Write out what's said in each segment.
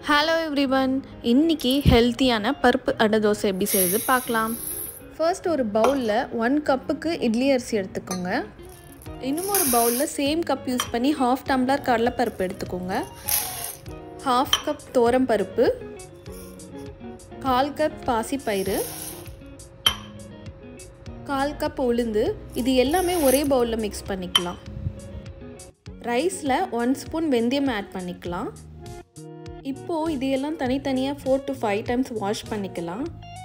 hello everyone இன்னைக்கு ஹெல்த்தியான பருப்பு அடை தோசை எப்படி செய்யுது பார்க்கலாம் ஃபர்ஸ்ட் ஒரு பவுலில் ஒன் கப்புக்கு இட்லி அரிசி எடுத்துக்கோங்க இன்னும் ஒரு பவுலில் சேம் கப் யூஸ் பண்ணி ஹாஃப் டம்ளர் கடலைப்பருப்பு எடுத்துக்கோங்க ஹாஃப் கப் தோரம் பருப்பு கால் கப் பாசிப்பயிறு கால் கப் உளுந்து இது எல்லாமே ஒரே பவுலில் மிக்ஸ் பண்ணிக்கலாம் ரைஸில் ஒன் ஸ்பூன் வெந்தயம் ஆட் பண்ணிக்கலாம் இப்போது இதையெல்லாம் தனித்தனியாக four to five times wash பண்ணிக்கலாம்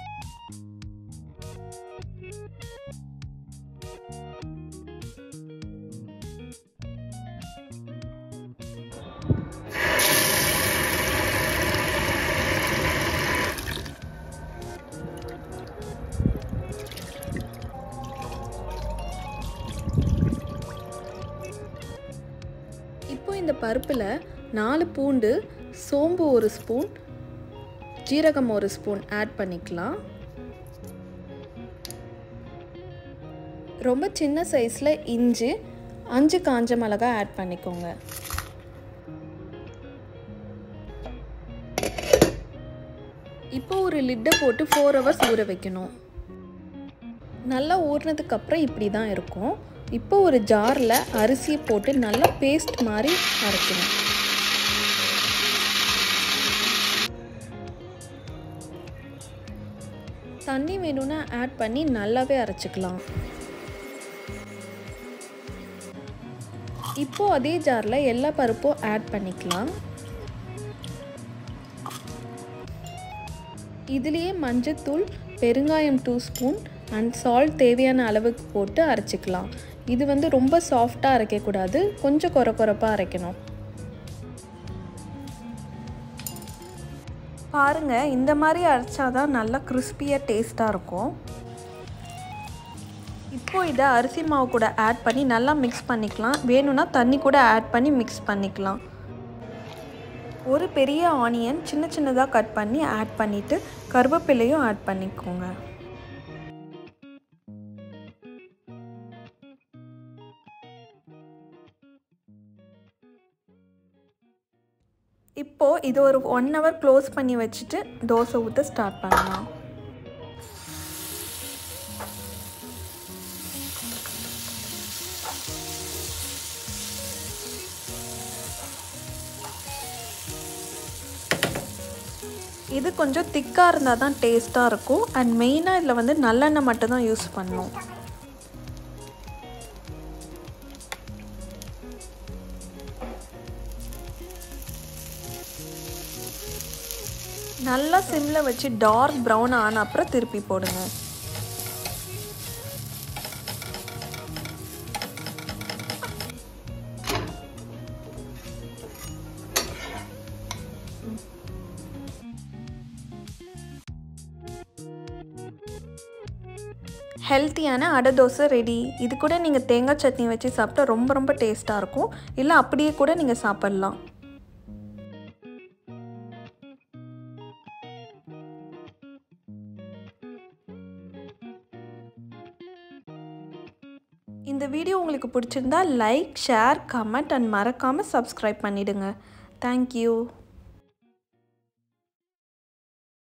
இப்போ இந்த பருப்பில் நாலு பூண்டு சோம்பு ஒரு ஸ்பூன் ஜீரகம் ஒரு ஸ்பூன் ஆட் பண்ணிக்கலாம் ரொம்ப சின்ன சைஸில் இஞ்சி அஞ்சு காஞ்ச மிளகா ஆட் பண்ணிக்கோங்க இப்போ ஒரு லிட்டை போட்டு ஃபோர் ஹவர்ஸ் ஊற வைக்கணும் நல்லா ஊறினதுக்கு அப்புறம் இப்படி தான் இருக்கும் இப்போ ஒரு ஜாரில் அரிசியை போட்டு நல்லா பேஸ்ட் மாதிரி அரைக்கணும் தண்ணி வேணும்னா ஆட் பண்ணி நல்லாவே அரைச்சிக்கலாம் இப்போ அதே ஜாரில் எல்லா பருப்பும் ஆட் பண்ணிக்கலாம் இதுலேயே மஞ்சத்தூள் பெருங்காயம் டூ ஸ்பூன் அண்ட் சால்ட் தேவையான அளவுக்கு போட்டு அரைச்சிக்கலாம் இது வந்து ரொம்ப சாஃப்டாக அரைக்கக்கூடாது கொஞ்சம் குறை குறைப்பாக அரைக்கணும் பாருங்கள் இந்த மாதிரி அரைச்சாதான் நல்லா கிறிஸ்பியாக டேஸ்ட்டாக இருக்கும் இப்போ இதை அரிசி மாவு கூட ஆட் பண்ணி நல்லா மிக்ஸ் பண்ணிக்கலாம் வேணும்னா தண்ணி கூட ஆட் பண்ணி மிக்ஸ் பண்ணிக்கலாம் ஒரு பெரிய ஆனியன் சின்ன சின்னதாக கட் பண்ணி ஆட் பண்ணிவிட்டு கருவேப்பிலையும் ஆட் பண்ணிக்கோங்க இப்போது இது ஒரு ஒன் ஹவர் க்ளோஸ் பண்ணி வச்சுட்டு தோசை ஊற்ற ஸ்டார்ட் பண்ணலாம் இது கொஞ்சம் திக்காக இருந்தால் தான் டேஸ்ட்டாக இருக்கும் அண்ட் மெயினாக இதில் வந்து நல்லெண்ணெய் மட்டும் தான் யூஸ் பண்ணணும் நல்லா சிம்மில் வச்சு டார்க் ப்ரௌன் ஆன அப்புறம் திருப்பி போடுங்க ஹெல்த்தியான அடை தோசை ரெடி இது கூட நீங்கள் தேங்காய் சட்னி வச்சு சாப்பிட்டா ரொம்ப ரொம்ப டேஸ்ட்டாக இருக்கும் இல்லை அப்படியே கூட நீங்கள் சாப்பிட்லாம் இந்த வீடியோ உங்களுக்கு பிடிச்சிருந்தா லைக் ஷேர் கமெண்ட் அண்ட் மறக்காமல் சப்ஸ்கிரைப் பண்ணிவிடுங்க தேங்க்யூ